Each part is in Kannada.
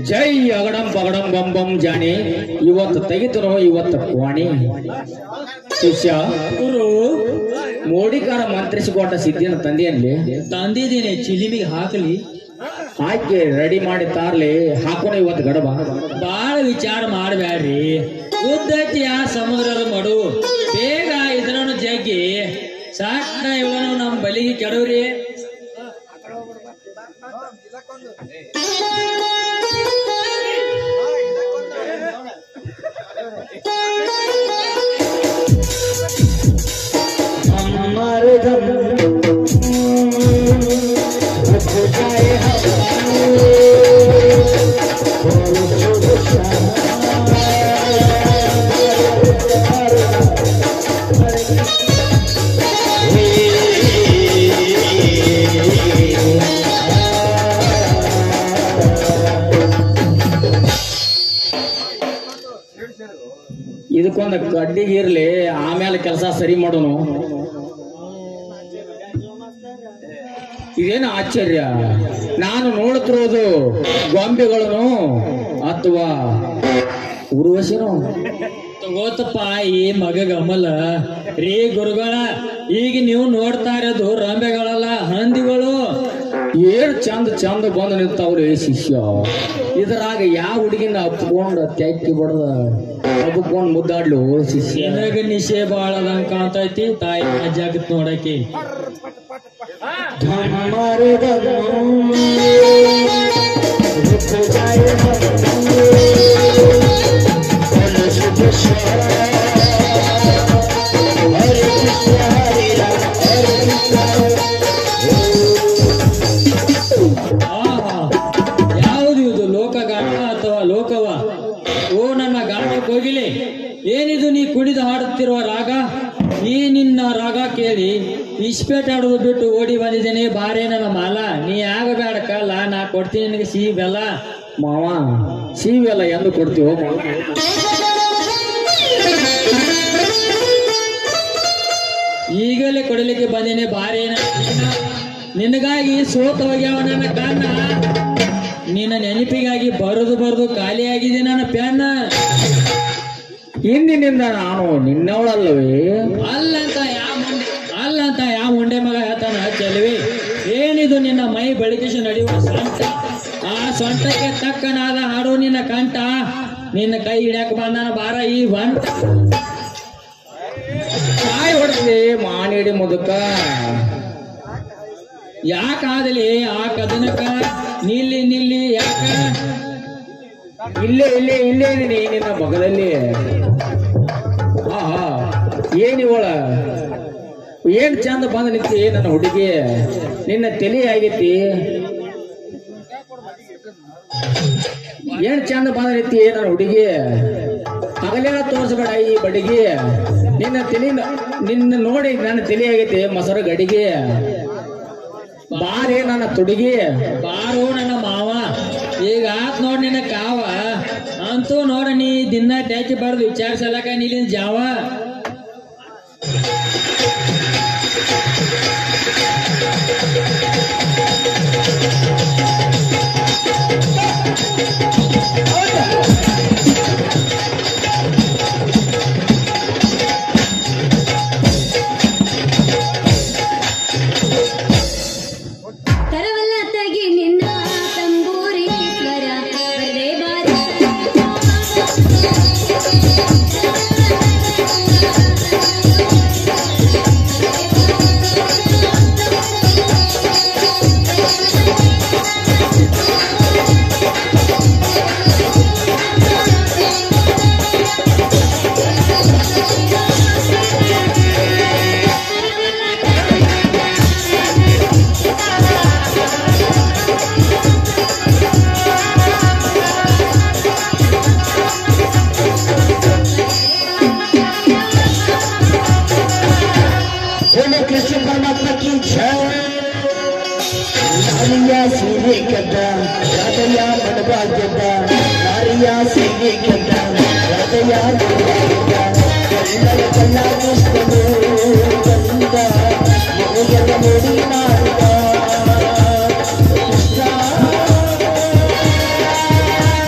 ಜೈ ಅಗಡಂ ಪಗಡಂ ಬಂ ಬಂ ಜಾಣಿ ಇವತ್ತು ತೆಗಿತನೋ ಇವತ್ತು ಕ್ವಾಣಿ ಶಿಷ್ಯ ಗುರು ಮೋಡಿಕಾರ ಮಂತ್ರಿಸಿಕೊಟ್ಟ ಸಿದ್ಧಿನ ತಂದೆಯಲ್ಲಿ ತಂದಿದ್ದೀನಿ ಚಿಲಿಮಿಗೆ ಹಾಕಲಿ ಹಾಕಿ ರೆಡಿ ಮಾಡಿ ತಾರ್ಲಿ ಹಾಕೋಣ ಇವತ್ತು ಗಡಬ ಬಾಳ ವಿಚಾರ ಮಾಡಬ್ಯಾಡ್ರಿ ಉದ್ದೈತಿ ಆ ಸಮುದ್ರದ ಮಡು ಬೇಗ ಇದ್ರನು ಜಗ್ಗಿ ಸಾಕ್ನ ಇವನು ನಮ್ಮ ಬಲಿಗೆ ಕೆಡವ್ರಿ ಇದಕ್ಕೊಂದು ಕಡ್ಡಿಗೆ ಇರ್ಲಿ ಆಮೇಲೆ ಕೆಲಸ ಸರಿ ಮಾಡೋನು ಇದೇನು ಆಶ್ಚರ್ಯ ನಾನು ನೋಡುತ್ತಿರೋದು ಗೊಂಬೆಗಳನ್ನು ಅಥವಾ ಉರ್ವಶಿನೋ ತಗೋತಪ್ಪ ಈ ಮಗ ಗಮಲ ರೀ ಗುರುಗಳ ಈಗ ನೀವು ನೋಡ್ತಾ ಇರೋದು ರಂಬೆಗಳಲ್ಲ ಹಂದಿಗಳು ಏನ್ ಚಂದ ಚಂದ ಬಂದು ನಿಂತಾವ್ರಿ ಶಿಷ್ಯ ಇದ್ರಾಗ ಯಾವ ಹುಡುಗಿನ ಅಪ್ಕೊಂಡು ತೆಕ್ಕಿ ಬಡ್ದ ಅಪ್ಕೊಂಡು ಮುದ್ದಾಡ್ಲು ಶಿಷ್ಯ ನಿನಗ ನಿಶೆ ಬಾಳದಂಗ ಕಾಣ್ತೈತಿ ತಾಯಿ ಅಜ್ಜಾಗತ್ ನೋಡಕ್ಕೆ ಆಹಾ, ಯಾವುದು ಇದು ಲೋಕಗಾನ ಅಥವಾ ಲೋಕವ ಓ ನನ್ನ ಗಾನ ಕೋಗಿಲೆ ಏನಿದು ನೀ ಕುಡಿದು ಹಾಡುತ್ತಿರುವ ರಾಗ ಈ ನಿನ್ನ ರಾಗ ಕೇಳಿ ಇಸ್ಪೇಟ್ ಆಡೋದು ಬಿಟ್ಟು ಓಡಿ ಬಂದಿದ್ದೇನೆ ಬಾರೇ ನನ್ನ ಮಾಲ ನೀ ಆಗ ಬೇಡ ಕಲ್ಲ ನಾ ಕೊಡ್ತೀನಿ ನಿನಗೆ ಸಿಹಿ ಬೆಲ್ಲ ಮಾವ ಸೀವೆಲ್ಲ ಎಂದು ಕೊಡ್ತೀವೋ ಮಾವ ಈಗಲೇ ಕೊಡಲಿಕ್ಕೆ ಬಂದೇನೆ ಬಾರೇನ ನಿನಗಾಗಿ ಸೋತ ಹೋಗ್ಯಾವ ನನ್ನ ಕಣ್ಣ ನಿನ್ನ ನೆನಪಿಗಾಗಿ ಬರೋದು ಬರೋದು ಖಾಲಿಯಾಗಿದೆ ನನ್ನ ಪೆನ್ನ ಇಂದಿನಿಂದ ನಾನು ನಿನ್ನವಳಲ್ಲವೇ ಅಲ್ಲಂತ ಯಾವ ಮುಂಡೆ ಅಲ್ಲಂತ ಯಾವ ಮುಂಡೆ ಮಗ ಹೇಳ್ತಾನ ಚೆಲುವೆ ಏನಿದು ನಿನ್ನ ಮೈ ಬೆಳಕಿಸಿ ನಡೆಯುವ ಸೊಂಟ ಆ ಸೊಂಟಕ್ಕೆ ತಕ್ಕನಾದ ಹಾಡು ನಿನ್ನ ಕಂಠ ನಿನ್ನ ಕೈ ಹಿಡ್ಯಾಕ ಬಂದಾನ ಬಾರ ಈ ಬಂಟ ಕಾಯಿ ಹೊಡ್ತಿ ಮಾನಿಡಿ ಮುದುಕ ಯಾಕಾದಲಿ ಆ ಕದನಕ ನಿಲ್ಲಿ ನಿಲ್ಲಿ ಯಾಕ ಇಲ್ಲೇ ಇಲ್ಲೇ ಇಲ್ಲೇ ಇದೀನಿ ನಿನ್ನ ಮಗದಲ್ಲಿ ಆಹಾ ಏನಿವಳ ಏನ್ ಚಂದ ಬಂದ ನಿಂತಿ ನನ್ನ ಹುಡುಗಿ ನಿನ್ನ ತಲೆ ಆಗೈತಿ ಏನ್ ಚಂದ ಬಂದ ನಿಂತಿ ನನ್ನ ಹುಡುಗಿ ಹಗಲೆಲ್ಲ ತೋರಿಸ್ಬೇಡ ಈ ಬಡಿಗೆ ನಿನ್ನ ತಲೆ ನಿನ್ನ ನೋಡಿ ನನ್ನ ತಲೆ ಆಗೈತಿ ಮೊಸರು ಗಡಿಗೆ ಬಾರೇ ನನ್ನ ತುಡಿಗೆ ಬಾರೋ ನನ್ನ ಮಾವ ಈಗ ಆತ್ ನೋಡ್ ನಿನ್ನ ಕಾವ ಅಂತೂ ನೋಡ ನೀ ದಿನ ಟ್ಯಾಚಿ ಬಾರ್ದು ವಿಚಾರಿಸಲಕ ನೀಲಿನ ಜಾವ ಕರವಲ್ಲ ತಗಿ ನಿನ್ನ ತಂಬೂರಿ ಸ್ವರ ಬರದೆ ಬಾರ बोलो कृष्ण परमात्मा की जय ನಾರಿಯ ಸೀರೆ ಕೆದ್ದ ಹೃದಯ ಮಡವಾಗ್ಯದ ನಾರಿಯ ಸೀರೆ ಕೆದ್ದ ಹೃದಯ ಮಡವಾಗ್ಯದ ಎಲ್ಲರ ಕಣ್ಣ ಕೃಷ್ಣನು ಬಂದ ಮಗುಗೆಲ್ಲ ನೋಡಿ ಮಾಡಿದ ಕೃಷ್ಣ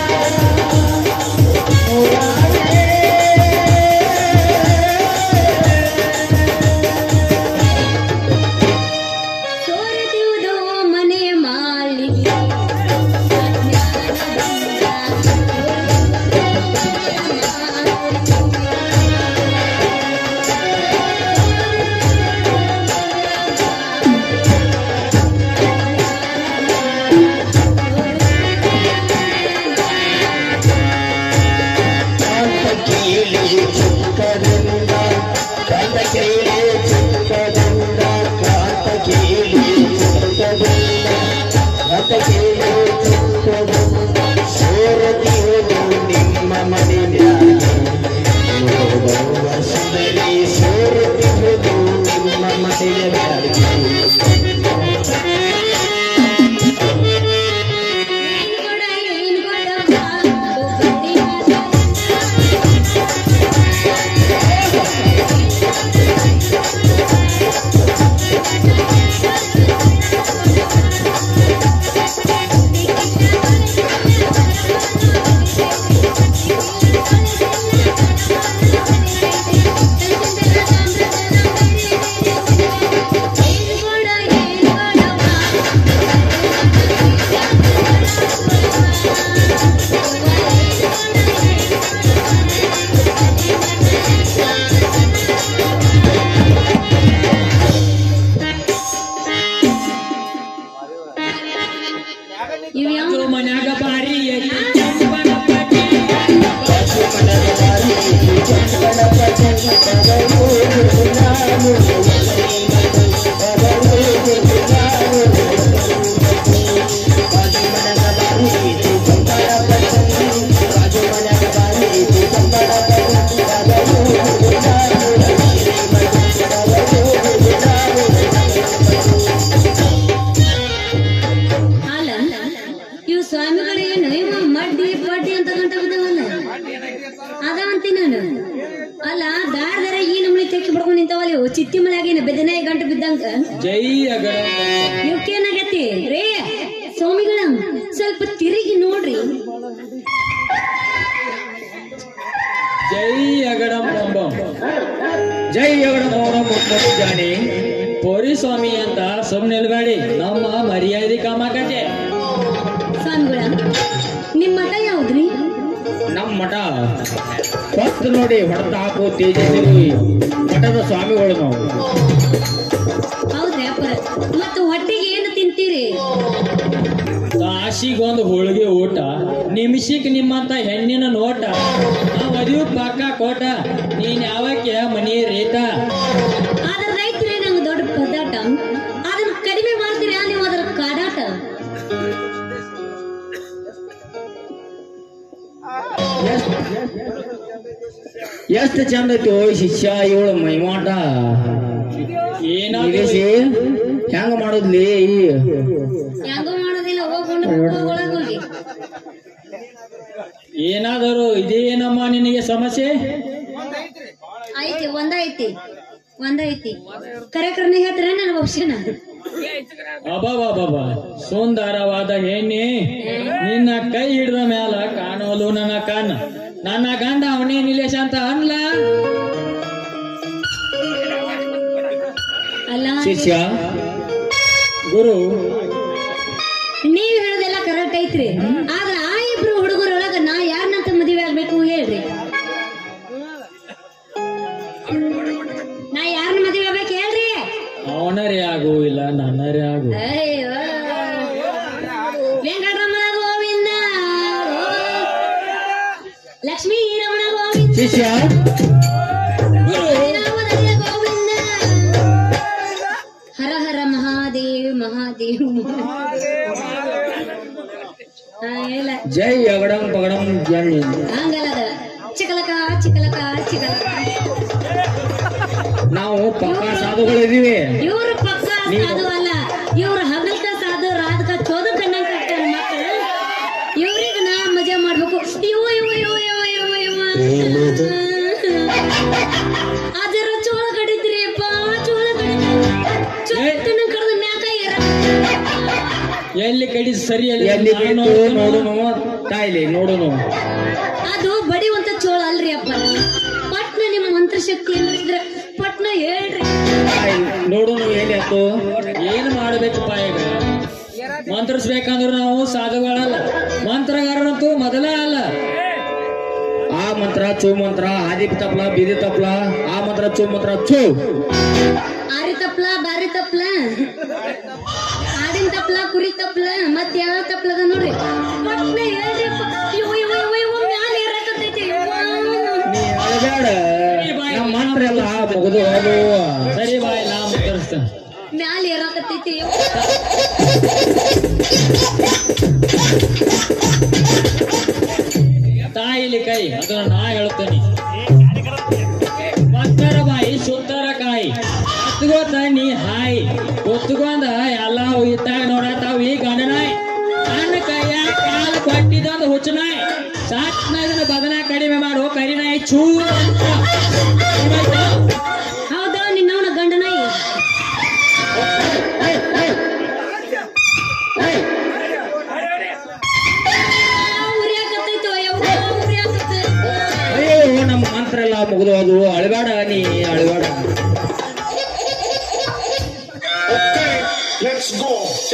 ಜೈ ಅಗಡ ಇವಕ್ಕೇನಾಗೈತಿ ರೇ ಸ್ವಾಮಿಗಳ ಸ್ವಲ್ಪ ತಿರುಗಿ ನೋಡ್ರಿ ಜೈ ಅಗಡಂ ಬಂಬಂ ಜೈ ಅಗಡ ಮೌನ ಮುಟ್ಟು ಜಾನಿ ಪೋರಿ ಸ್ವಾಮಿ ಅಂತ ಸುಮ್ನೆ ನಿಲ್ಬೇಡಿ ನಮ್ಮ ಮರ್ಯಾದೆ ಕಾಮಾಕತೆ ಸ್ವಾಮಿಗಳ ನಿಮ್ ಮಠ ಯಾವ್ದ್ರಿ ನಮ್ಮ ಮಠ ಹೊತ್ತು ನೋಡಿ ಹೊಡೆತ ಹಾಕು ತೇಜಸ್ವಿ ಮಠದ ಸ್ವಾಮಿಗಳು ನಾವು ಹೌದ್ರಿ ಅಪ್ಪರ ಮತ್ತು ಹೊಟ್ಟೆಗೆ ಏನು ತಿಂತೀರಿ ತಾಸಿಗೊಂದು ಹೋಳಿಗೆ ಊಟ ನಿಮಿಷಕ್ಕೆ ನಿಮ್ಮಂತ ಹೆಣ್ಣಿನ ನೋಟ ನಾವು ಮದುವೆ ಪಕ್ಕ ಕೋಟ ನೀನ್ ಯಾವಕ್ಕೆ ಮನಿ ರೇತ ಆದ್ರ ರೈತರೇ ನಂಗೆ ದೊಡ್ಡ ಪದಾಟ ಅದನ್ನ ಕಡಿಮೆ ಮಾಡ್ತೀರಾ ನೀವು ಅದರ ಕಾಡಾಟ ಎಷ್ಟು ಚಂದ ಐತಿ ಓ ಶಿಷ್ಯ ಇವಳು ಮೈಮಾಟ ಏನಾದ್ರು ನಿಗೇಶಿ ಹೆಂಗ ಮಾಡುದ್ಲಿ ಹೆಂಗೋ ಮಾಡೋದಿಲ್ಲ ಹೋಗ್ಕೊಂಡು ಒಳಗ್ ಹೋಗಿ ಏನಾದರೂ ಇದೇನಮ್ಮ ನಿನಗೆ ಸಮಸ್ಯೆ ಐತಿ ಒಂದ ಐತಿ ಒಂದ ಐತಿ ಕರೆ ಕರ್ನ ಹೇಳ್ತಾರ ನನ್ನ ಒಪ್ಷನ್ ಅಬಾಬಾಬಾಬ ಸುಂದರವಾದ ಹೆಣ್ಣೆ ನಿನ್ನ ಕೈ ಹಿಡಿದ ಮ್ಯಾಲ ಕಾಣೋಲು ನನ್ನ ಕಣ್ಣ ನನ್ನ ಗಂಡ ಅವನೇ ನಿಲೇಶ ಅಂತ ಅನ್ಲ ಅಲ್ಲ ಶಿಷ್ಯ ಗುರು ನೀವ್ ಹೇಳೋದೆಲ್ಲ ಕರೆಕ್ಟ್ ಐತ್ರಿ ಆದ್ರ ಆ ಇಬ್ರು ಹುಡುಗರೊಳಗ ನಾ ಯಾರನ್ನಂತ ಮದುವೆ ಆಗ್ಬೇಕು ಹೇಳ್ರಿ ನಾ ಯಾರನ್ನ ಮದುವೆ ಆಗ್ಬೇಕು ಹೇಳ್ರಿ ಅವನರೇ ಆಗು ಇಲ್ಲ ನನ್ನರೇ ಆಗು ಅಯ್ಯೋ ವೆಂಕಟರಮಣ ಗೋವಿಂದ ಲಕ್ಷ್ಮೀ ರಮಣ ಗೋವಿಂದ ಶಿಷ್ಯ ಶ್ರೀರಾಮನಂದ ಗೋವಿಂದ ಹರ ಹರ ಮಹಾದೇವ್ ಮಹಾದೇವ್ ಹಾ, ಇಲ್ಲ ಜೈ ಅಗಡಂ ಪಗಡಂ ಜಾನಿ ಹಂಗಲ್ಲದ ಚಿಕಲಕ ಚಿಕಲಕ ಚಿಕಲಕ ನಾವು ಪಕ್ಕ ಸಾಧುಗಳಿದೀವಿ ಇವ್ರ ಪಕ್ಕ ಸಾಧು ಅಲ್ಲ ಇವ್ರ ಹಗಲ್ಕ ಸಾಧು ರಾಧಕ ಚೋದ ಕಣ್ಣಂಗ್ ಕಟ್ಟಾರ ಮಕ್ಕಳು ಇವ್ರಿಗೆ ನಾ ಮಜಾ ಮಾಡ್ಬೇಕು ಇವ ಇವ ಇವ ಇವ ಇವ ಇವ ಅದರ ಚೋಳ ಕಡಿದ್ರಿ ಅಪ್ಪ ಚೋಳ ಕಡಿದ್ರಿ ಚೋಟನ ಕಡ್ದ ಮ್ಯಾಕ ಏರ ಎಲ್ಲಿ ಕಡಿ ಸರಿ ಎಲ್ಲಿ ಎಲ್ಲಿ ನಾನು ಬಿತ್ತು ನೋಡ್ತೀನಿ. ನೋಡುನು ತಾಯಿಲಿ ನೋಡುನು ಅದು ಬಡಿಯುವಂತ ಚೋಳ ಅಲ್ರಿ ಅಪ್ಪ ಪಟ್ನ ನಿಮ್ಮ ಮಂತ್ರಶಕ್ತಿ ಏನಿದ್ರೆ ಪಟ್ನ ಹೇಳ್ರಿ ತಾಯಿ ನೋಡುನು ಎಲ್ಲಿ ಆಯ್ತು ಏನ್ ಮಾಡ್ಬೇಕಪ್ಪ ಈಗ ಮಂತ್ರಿಸ್ಬೇಕಂದ್ರೆ ನಾವು ಸಾಧುಗಳಲ್ಲ ಮಂತ್ರಗಾರರಂತೂ ಮೊದಲ ಅಲ್ಲ ಆ ಮಂತ್ರ ಚೂ ಮಂತ್ರ ಆದಿ ತಪ್ಲ ಬೀದಿ ತಪ್ಲ ಆ ಮಂತ್ರ ಚೂ ಮಂತ್ರ ಚೂ ಆರಿ ತಪ್ಲ ಬಾರಿ ತಪ್ಲ ಆಡಿನ ತಪ್ಲ ಕುರಿ ತಪ್ಲ ಮತ್ ಯಾವ ತಪ್ಲದ ನೋಡ್ರಿ ಪಟ್ನ ಹೇಳ್ರಿ ಅಪ್ಪ. ಇವ್ ಇವ್ ಇವ್ ಇವ್ ಮ್ಯಾಲ ಏರಾಕತ್ತೈತಿ ಯವ್ವ. ನೀ ಅಳಬೇಡ ನಮ್ಮ ಮಂತ್ರ ಎಲ್ಲ ಮುಗಿದು ಹೋದು ಸರಿ ಬಾಯ್ ನಾ ಮಂತ್ರಿಸ್ತೇನೆ ಮ್ಯಾಲ ಏರಾಕತ್ತೈತಿ ಯವ್ವ. ತಾಯಿಲಿ ಕೈ ಅದನ್ನ ನಾ ಹೇಳ್ತೇನೆ ಭಕ್ತರ ಬಾಯಿ ಸುತ್ತರ ಕಾಯಿ ಹತ್ಗೋತ ನೀ ಹಾಯಿ ಹೊತ್ಕೊಂಡ ಎಲ್ಲ ಇತ್ತಾಗ ನೋಡತಾವ ಈ ಗಂಡನಾಯ್ ನನ್ನ ಕೈಯ ಕಾಲ ಕೊಟ್ಟಿದ್ದೊಂದು ಹುಚ್ಚನಾಯ್ ಸಾಕ್ನಾಗನ ಬದನ ಕಡಿಮೆ ಮಾಡು ಕರಿನಾಯಿ ಚೂ ಅಂತ ಏನಾಯ್ತು? ಹೌದಾ ನಿನ್ನವನ ಗಂಡನಾಯಿ ಉರಿಯಾಕತ್ತೈತೋ ಯವ್ವ ಉರಿಯಾಕತ್ತೈತೋ. ಅಯ್ಯೋ ನಮ್ಮ ಮಂತ್ರ ಎಲ್ಲ ಮುಗಿದು ಹೋದು ಅಳಬೇಡ ನೀ ಅಳಬೇಡ Let's go.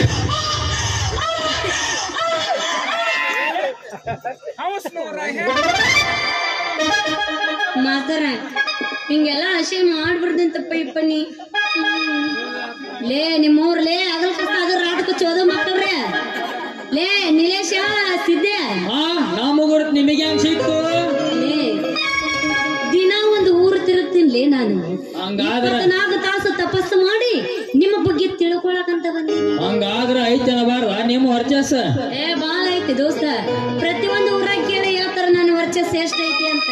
ಮಾತಾರ ಹಿಂಗೆಲ್ಲ ಹಸೆ ಮಾಡ್ಬಿಡ್ದಂತಪ್ಪ ಇಪ್ಪ ನೀ ಹ್ಮ್. ಲೇ ನಿಮ್ಮೂರ್ ಲೇ ಅಗಲ್ ಕಷ್ಟ ಅದ್ರ ರಾಟಕ ಚೋದ ಮಕ್ಕಳ್ರೆ ಲೇ ನಿಲೇಶ ಸಿದ್ದೆ ಆ ನಮಗುರ್ತ್ ನಿಮಗೆ ಹೆಂಗ್ ಸಿಕ್ತು ಲೇ ದಿನ ಒಂದು ಊರು ತಿರುಗ್ತೀನಿ ನಾನು ಹಂಗಾದ್ರ ಇಪ್ಪತ್ನಾಲ್ಕು ತಾಸು ತಪಸ್ಸು ಮಾಡಿ ನಿಮ್ಮ ಬಗ್ಗೆ ತಿಳ್ಕೊಳಕಂತ ಬಂದೀನಿ ಹಂಗಾದ್ರ ಐತೆ ಅನ್ನಬಾರ್ದ ನಿಮ್ಮ ವರ್ಚಸ್ ಏ ಬಾಳ ಐತಿ ದೋಸ್ತ ಪ್ರತಿಯೊಂದು ಊರಾಗ ಕೇಳಿ ಹೇಳ್ತಾರ ನನ್ನ ವರ್ಚಸ್ ಎಷ್ಟ್ ಐತಿ ಅಂತ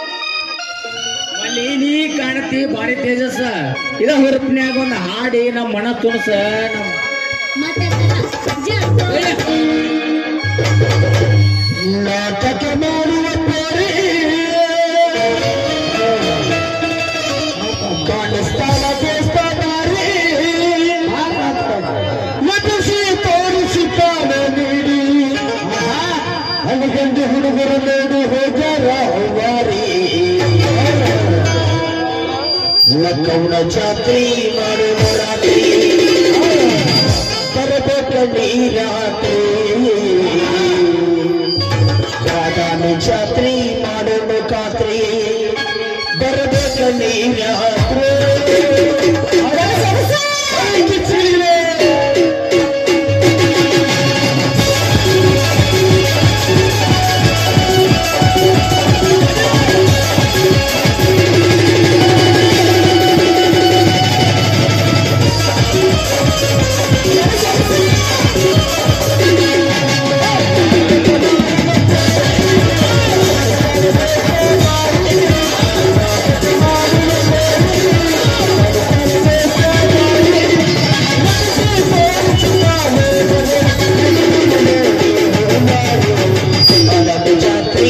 ಅಲ್ಲಿ ನೀ ಕಾಣತಿ ಭಾರಿ ತೇಜಸ್ಸ ಇದ ಹುರುಪಿನ್ಯಾಗ ಒಂದು ಹಾಡಿ ನಮ್ಮ ಮನ ತುಣಸ ನಮ್ಮ ಮತ್ತೆ ಜ- ನಾಟಕ ಮಾಡುವ ಪರಿ ಕಾಣಿಸ್ತಾನ ದೇವಸ್ಥಾನ ಗಂಡು ಹುಡುಗರು ನೋಡು ಹೋಗ್ಯಾರ ಹೂವಾರಿ ಲಕ್ಕವನ ಜಾತ್ರಿ ಮಾಡು ರಾತ್ರಿ ಬರಬೇಕ ನೀರಾತ್ರಿ ರಾಧಾನು ಜಾತ್ರಿ ಮಾಡೋಣ ಖಾತ್ರಿ ಬರಬೇಕ ನೀರಾತ್ರಿ ಜಾತ್ರಿ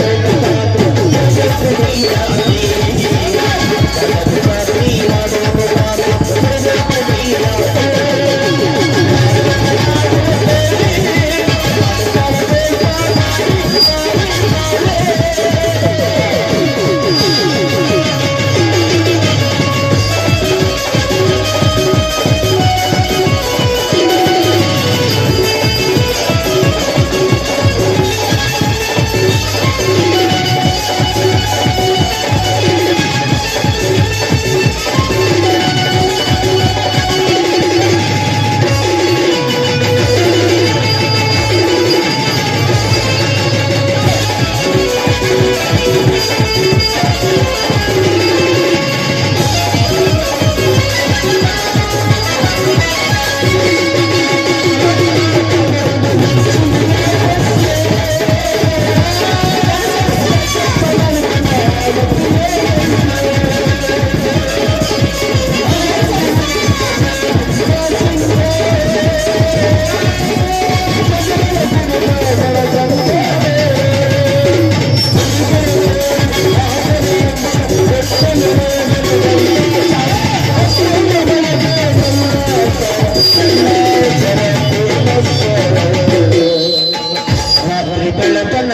ರಾತ್ರಿ ಬೆಳಕನ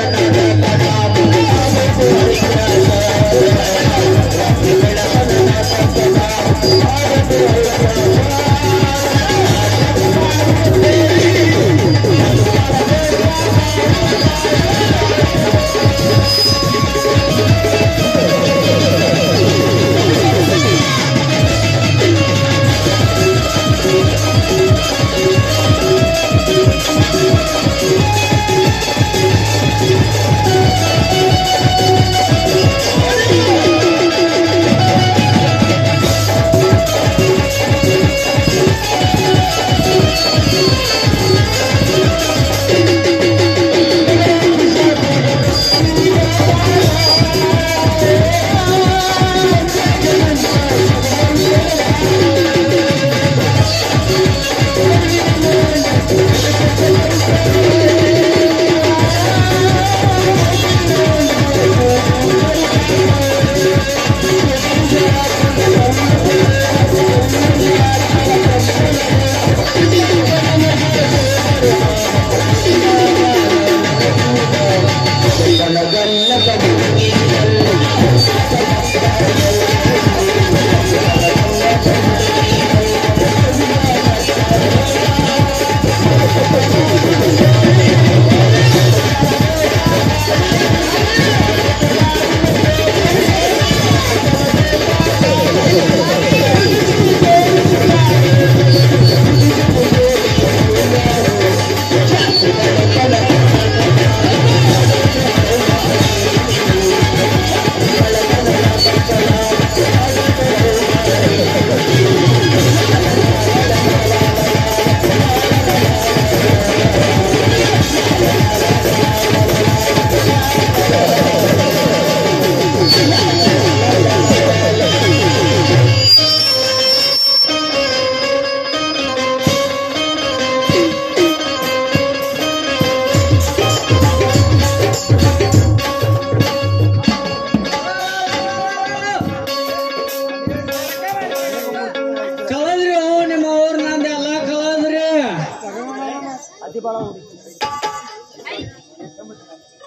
ಕಳದ್ರಿ ಅವ್ ನಿಮ್ಮ ಅವ್ರ ನಂದು ಎಲ್ಲ ಕಳದ್ರಿ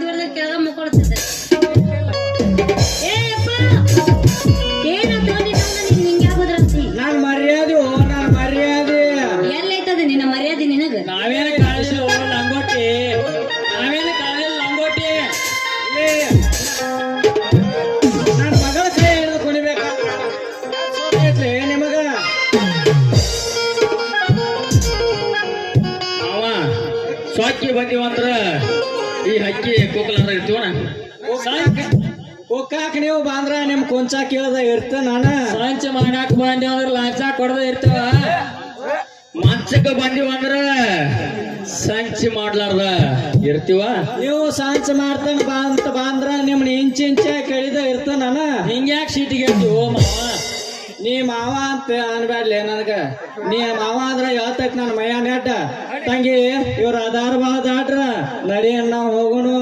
ಮುಂದುವರೆದ ಕೆಳಗ ಮುಕ್ಕೊಳ್ತಿದ್ದೆ ಏ ಅಪ್ಪ ಏನಾಯ್ತು ನಿನ್ನ ನಿಂಗೆ ಯಾಕೋದ್ರಂತಿ ನಾನ್ ಮರ್ಯಾದೆ ಓ ನಾನ್ ಮರ್ಯಾದೆ ಎಲ್ಲೈತದ ನಿನ್ನ ಮರ್ಯಾದೆ ನಿನಗ ನಾವೇನ ಕಾಲೇಜ್ ಲಂಗೋಟಿ ನಾವೇನ ಕಾಲೇಜ್ ಲಂಗೋಟಿ ನನ್ನ ಮಗಳ ಕೈ ಹಿಡಿದು ಕುಣಿಬೇಕ ನಿಮಗ ಅವ ಸೊಕ್ಕಿ ಬಂದಿವಂದ್ರ ಈ ಹಕ್ಕಿ ಕೂಕಲಾರ ಇರ್ತೀವಣ ಒಕ್ಕಾಕ ನೀವು ಬಾಂದ್ರ ನಿಮ್ ಕೊಂಚ ಕೇಳ್ದ ಇರ್ತ ನಾನ ಸಂಚ ಮಾಡಾಕ ಬಂದಿ ಅಂದ್ರ ಲಾಂಚ ಕೊಡದ ಇರ್ತವ ಮಂಚಕ್ಕ ಬಂದಿವಂದ್ರ ಸಂಚಿ ಮಾಡ್ಲಾರ್ದ ಇರ್ತೀವ ನೀವು ಸಂಚ ಮಾಡ್ತಂಗ ಬಾ ಅಂತ ಬಾಂದ್ರ ನಿಮ್ನ ಇಂಚ ಇಂಚ ಕೇಳಿದ ಇರ್ತ ನಾನ ಹಿಂಗ್ಯಾಕ್ ಸೀಟಿಗೆ ಓ ಮಾವ ನೀ ಮಾವ ಅಂತ ಅನ್ಬ್ಯಾಡ್ಲಿ ನನಗ ನೀ ಮಾವ ಅಂದ್ರ ಹೇಳ್ತೈತ್ ನನ್ನ ಮೈಯ ನೆಡ್ಡ ತಂಗಿ ಇವ್ರ ಅದಾರ ಬಾ ದಾಟ್ರ ನಡಿ ನಾವು ಹೋಗುನು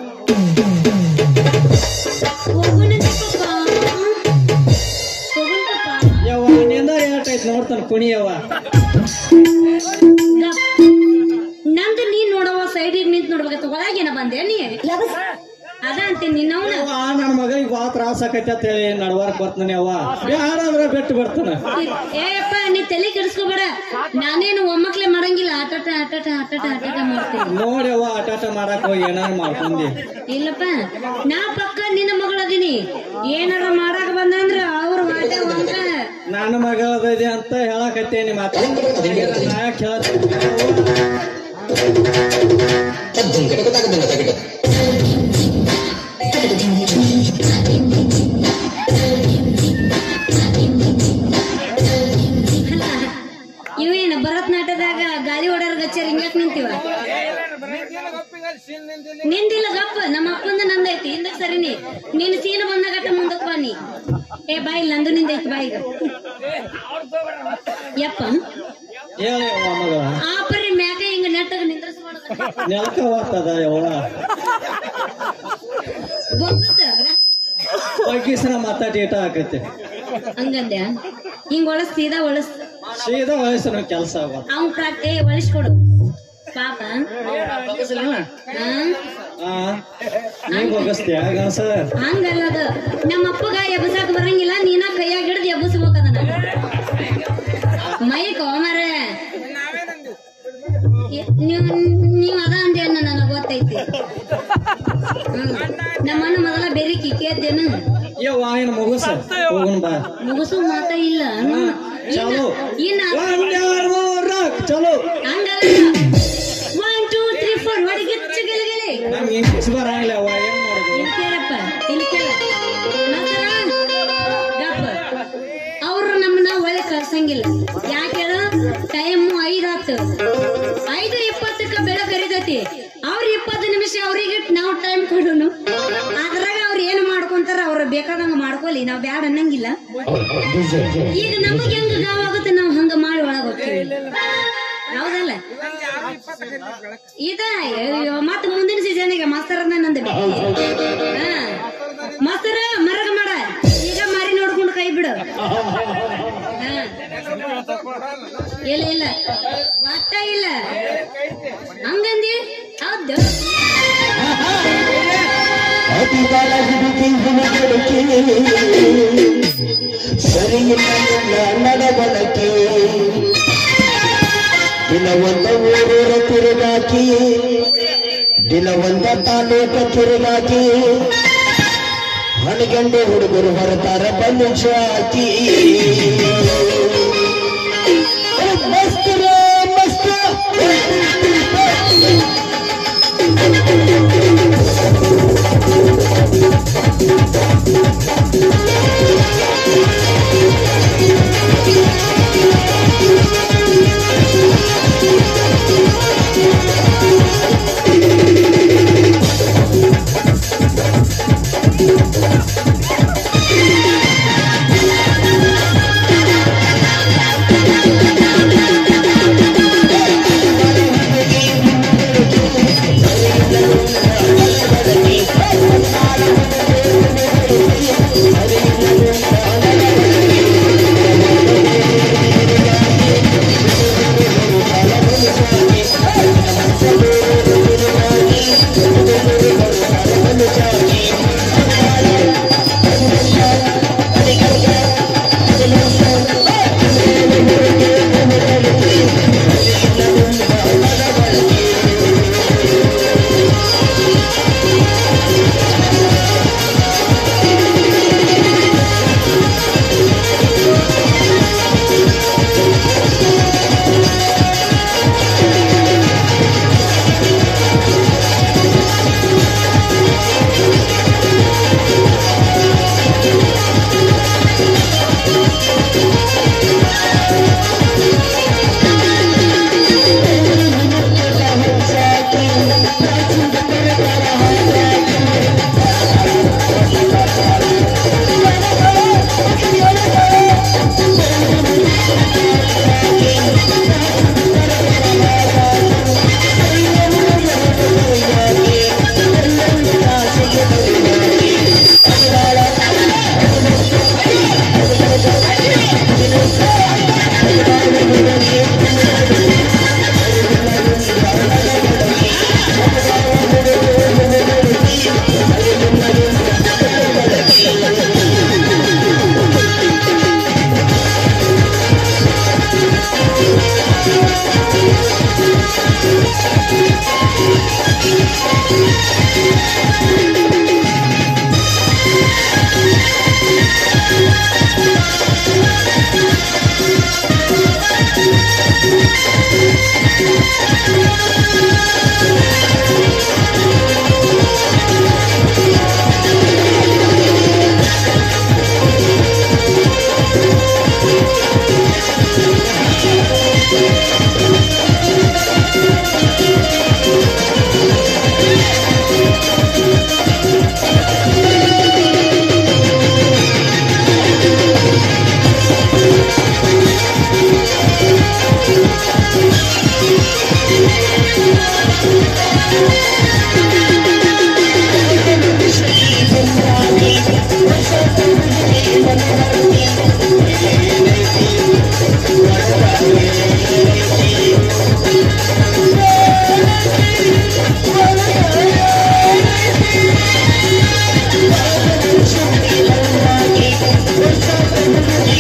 ಹೋಗುಣಂತಪ್ಪ ಹೋಗುಣಪ್ಪ ಯವ್ವ ನಿಂದ ಹೇಳ್ತೈತ್ ನೋಡ್ತಾನ ಕುಣಿಯವ್ವ ನಂದು ನೀನ್ ನೋಡವ ಸೈಡಿಗೆ ನಿಂತ್ ನೋಡ್ಬೇಕತ್ತ ಒಳಗೇನ ಬಂದೆ ನೀ ಅದ ಅಂತೀನಿ ನಿನ್ನವನ ಯವ್ವ ನನ್ನ ಮಗಳಿಗೆ ಬಾ ತ್ರಾಸ ಆಕೈತಿ ಅಂತ ಹೇಳಿ ನಡ್ವಾರ್ಕ್ ಬರ್ತಾನೆ ಅವ್ವ ಯಾರಾದ್ರ ಬಿಟ್ಟು ಬರ್ತಾನ ಏಯಪ್ಪ ನೀ ತಲೆ ಕೆಡಿಸ್ಕೋಬೇಡ ನಾನೇನು ಒಮ್ಮಕ್ಲೆ ಮಾಡಂಗಿಲ್ಲ ಆಟಾಟ ಆಟಾಟ ಆಟಾಟ ಆಟಾಟ ಮಾಡ್ತೀನಿ ನೋಡ್ಯವ್ವ ಆಟಾಟ ಮಾಡಕ್ ಹೋಗಿ ಏನಾರು ಮಾಡ್ಕೊಂಡಿ ಇಲ್ಲಪ್ಪ ನಾ ಪಕ್ಕ ನಿನ್ನ ಮಗಳದೀನಿ ಏನಾರ ಮಾಡಾಕ ಬಂದಂದ್ರ ಅವ್ರ ಮಾತೆ ಒಂದ ನನ್ನ ಮಗಳದಿದೆ ಅಂತ ಹೇಳಕತ್ತೇನಿ ಮಾತು ನಾ ಯಾಕ್ ಹೇಳ್ತೀನಿ? ಇವೇನು ಭರತನಾಟ್ಯದಾಗ ಗಾಳಿ ಹೊಡೋರ್ ಗಚ್ಚರ್ ಹಿಂಗ್ಯಾಕ್ ನಿಂತೀವ ನಿಂದಿಲ್ಲ ಗಪ್ಪ ನಮ್ಮ ಅಪ್ಪಂದ ನಂದೈತಿ ಹಿಂದಕ್ ಸರಿನಿ ನೀನು ಸೀನ ಬಂದಾಗಟ್ಟ ಮುಂದಕ್ ಬನ್ನಿ ಏ ಬಾಯಿ ನಂದು ನಿಂದೈತಿ ಬಾಯಿಗ ಯಪ್ಪ ಹೇಳಿ ಯವ್ವ ಮಗಳ ಆ ಪರಿ ಮ್ಯಾಕ ಹಿಂಗ ನೆಟ್ಟಗ ನಿಂದ್ರಸ್ಬಾರ್ದು ನೆಲಕ ಹೋಗ್ತದ ಯವ್ವ ಬಗ್ಗದ ಬಗ್ಗಿಸ್ರ ಮಾತಾಡಿ ಇಟ ಆಕೈತಿ ಹಂಗಂದ್ಯ ಹಿಂಗ ಒಳಸ್ ಸೀದಾ ಒಳಸ್ ಸೀದಾ ವಯಸ್ಸನ ಕೆಲಸ ಆಗ ಅವ್ನ್ ಪ್ರಾಕ್ ಏ ಒಳಿಸ್ಕೊಡು ಪಾಪ ಹಾ ಆ ನೀ ಬಗ್ಗಸ್ತೀಯ ಗಣಸ ಹಂಗಲ್ಲ ಅದು ನಮ್ಮ ಅಪ್ಪಗ ಎಬ್ಬಸಾಕ ಬರಂಗಿಲ್ಲ ನೀನ ಕೈಯಾಗ ಹಿಡ್ದು ಎಬ್ಬಸ್ಬೇಕದನ್ನ ಮೈ ಕೋಮರ ನೀವು ನೀವು ಅದ ಅಂದೆ ಅನ್ನ ನನಗೆ ಗೊತ್ತೈತಿ ಹ್ಮ್. ನಮ್ಮನ್ನ ಮೊದಲ ಬೆರಿಕಿ ಕೇದ್ದೇನು ಯವ್ವ ಏನು ಮುಗುಸ ಹೋಗುನ್ ಬಾ ಮುಗಿಸು ಮಾತ ಇಲ್ಲ ಹ್ಮ್. ಚಲೋ ಇನ್ನ ಒಂದ್ ಎರಡ್ ಮೂರ್ ನಾಲ್ಕ್ ಚಲೋ ಹಂಗಲ್ಲ ಒನ್ ಟೂ ತ್ರೀ ಫೋರ್ ಹೊಡಿಗಿಚ್ಚ ಗೆಲಗೆಲೆ ನಮ್ಗೆ ಇಂಗ್ಲೀಷ್ ಬರಂಗಿಲ್ಲ ಅವ್ವ ಏನ್ ಮಾಡೋದು ಇಲ್ಲಿ ಕೇಳಪ್ಪ ಇಲ್ಲಿ ಕೇಳ ನಂತರ ಗಪ್ಪ ಅವ್ರು ನಮ್ಮನ್ನ ಒಳ್ಳೆ ಕಳ್ಸಂಗಿಲ್ಲ ಯಾಕೆ ಹೇಳು ಟೈಮ್ ಐದ್ ಹತ್ತು ಐದು ಇಪ್ಪತ್ತಕ್ಕ ಬೆಳಕ್ ಕರಿತೈತಿ ಅವ್ರ ಇಪ್ಪತ್ತು ನಿಮಿಷ ಅವ್ರಿಗೆ ನಾವು ಟೈಮ್ ಕೊಡೋನು ಅದ್ರಾಗ ಅವ್ರು ಏನು ಮಾಡ್ಕೊಂತಾರ ಅವ್ರ ಬೇಕಾದಂಗ ಮಾಡ್ಕೊಲಿ ನಾವ್ ಬ್ಯಾಡ ಅನ್ನಂಗಿಲ್ಲ ಈಗ ನಮಗೆ ಹೆಂಗ ಗಾವಾಗುತ್ತೆ ನಾವು ಹಂಗ ಮಾಡಿ ಒಳಗ್ ಹೋಗ್ತೀವಿ ಹೌದಲ್ಲ ಇದ ಮತ್ತ ಮುಂದಿನ ಸೀಸನ್ಗೆ ಮಾಸ್ತರ್ ಅಂದ ನಂದು ಹಾ. ಮಾಸ್ತರ ಮರಗ ಮಾಡ ಈಗ ಮಾರಿ ನೋಡ್ಕೊಂಡು ಕೈ ಬಿಡು ಹಾ. ಇಲ್ಲ ಇಲ್ಲ ಒಟ್ಟ ಇಲ್ಲ ಹಂಗಂದಿ ಹೌದು ಅತಿಬಲ ಹಿಡಿದು ಹುಡುಗಡಿಕೆ ಸರಿಯಿಲ್ಲ ನನ್ನ ನಡವಳಿಕೆ ದಿನವೊಂದ ಊರೂರ ತಿರುಗಾಕಿ ದಿನವೊಂದ ತಾಲೂಕ ತಿರುಗಾಕಿ ಹಣಗಂಡು ಹುಡುಗರು ಹೊರತಾರ ಬಂದು ಜಾಕಿ ಮಸ್ತ್ ರೇ ಮಸ್ತ್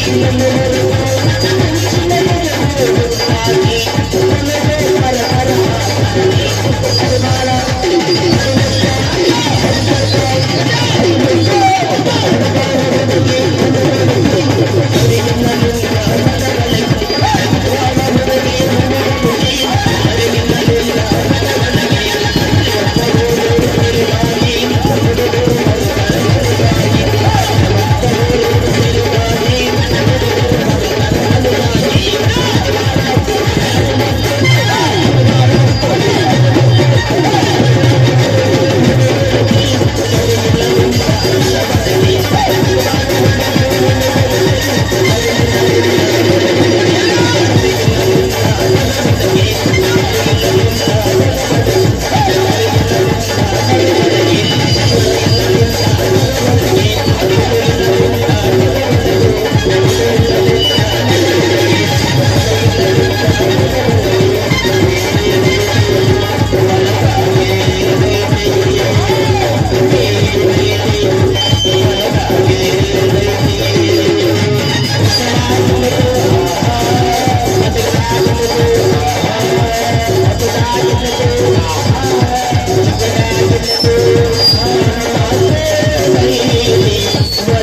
ಿ